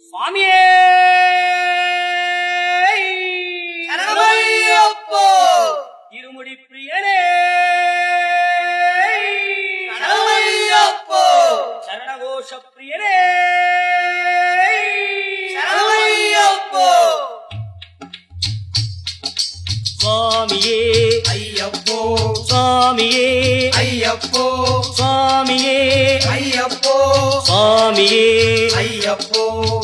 சுவாமியே சரணமையப்போ இருமுடி பிரியனே சரணமையப்போ சரணகோஷ பிரியனே சரணமையப்போ சுவாமியே ஐயப்போ சுவாமியே ஐயப்போ சுவாமியே ஐயப்போ சுவாமியே ஐயப்போ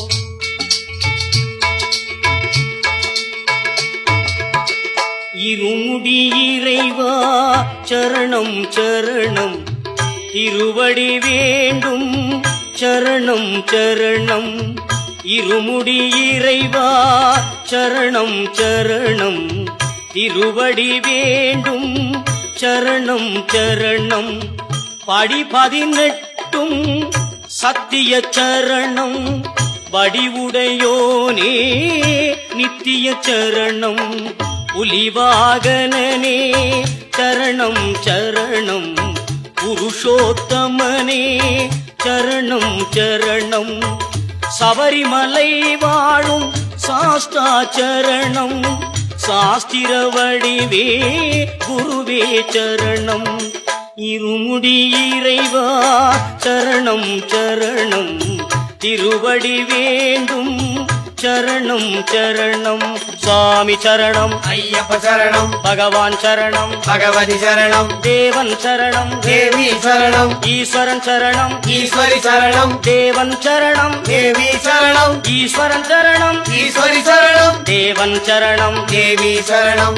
இருமுடி இறைவா சரணம் சரணம் திருவடி வேண்டும் சரணம் சரணம் இருமுடி இறைவா சரணம் சரணம் திருவடி வேண்டும் சரணம் சரணம் படி பதினெட்டும் சத்திய சரணம் வடிவுடையோனே நித்திய சரணம் புலிவாகனனே சரணம் சரணம் புருஷோத்தமனே சரணம் சரணம் சபரிமலை வாழும் சாஸ்தா சரணம் சாஸ்திர வடிவே குருவே சரணம் இருமுடி இறைவா சரணம் சரணம் திருவடி வேண்டும் சரணம் சரணம் சுவாமி சரணம் ஐயப்ப சரணம் பகவான் சரணம் பகவதி சரணம் தேவன் சரணம் தேவி சரணம் ஈஸ்வரன் சரணம் ஈஸ்வரி சரணம் தேவன் சரணம் தேவி சரணம் ஈஸ்வரன் சரணம் ஈஸ்வரி சரணம் தேவன் சரணம் தேவி சரணம்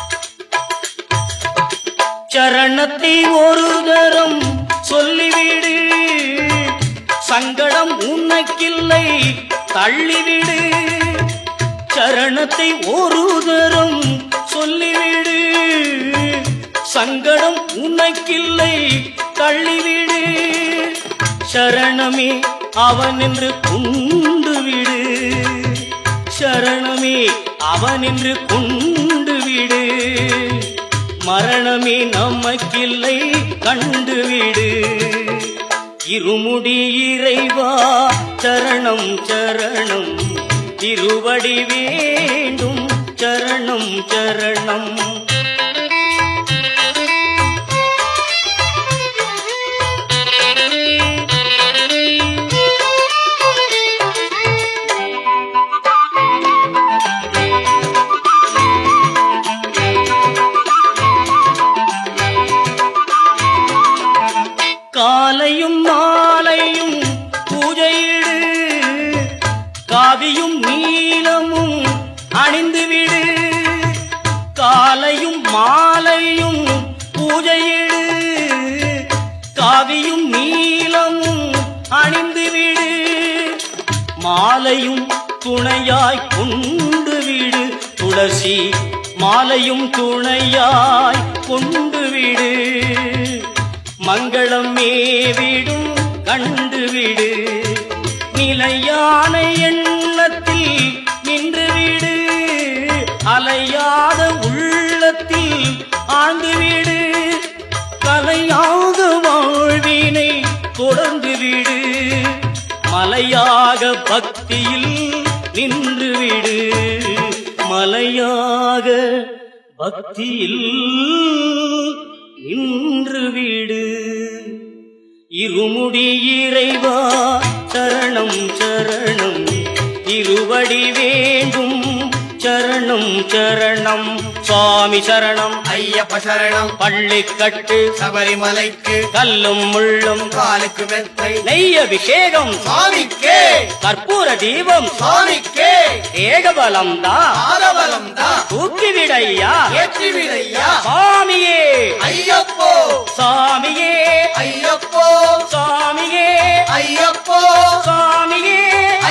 சரணத்தை ஒரு தரம் சொல்லிவிடு சங்கடம் உனக்கில்லை தள்ளிவிடு சரணத்தை ஒரு தரம் சொல்லிவிடு சங்கடம் உனக்கில்லை தள்ளிவிடு சரணமே அவன் என்று கொண்டு விடு சரணமே அவன் என்று கொண்டு விடு மரணமே நமக்கில்லை கண்டுவிடு இருமுடி இறைவா சரணம் சரணம் திருவடி வேண்டும் சரணம் சரணம் காலையும் மாலையும் பூஜையிடு காவியும் நீலமும் அணிந்துவிடு காலையும் மாலையும் பூஜையிடு காவியும் நீலமும் அணிந்துவிடு மாலையும் துணையாய் கொண்டு விடு துளசி மாலையும் துணையாய் கொண்டு விடு மங்களம் மேவிடும் கண்டுவிடு நிலையான எண்ணத்தில் நின்றுவிடு அலையாத உள்ளத்தில் ஆழ்ந்துவிடு கலையாக வாழ்வினை தொடர்ந்துவிடு மலையாக பக்தியில் நின்றுவிடு மலையாக பக்தியில் நின்றுவிடு இருமுடி இறைவா சரணம் சரணம் திருவடி வேண்டும் சரணம் சரணம் சுவாமி சரணம் ஐயப்ப சரணம் பள்ளிக்கட்டு சபரிமலைக்கு கல்லும் முள்ளும் காலுக்கு மெத்தை நெய் அபிஷேகம் சுவாமிக்கே கற்பூர தீபம் சுவாமிக்கே ஏகபலம் தான் ஆதவலம் தான் தூக்கிவிடையா ஏற்றிவிடையா சாமியே ஐயப்போ சாமியே ஐயப்போ சாமியே ஐயப்போ சாமியே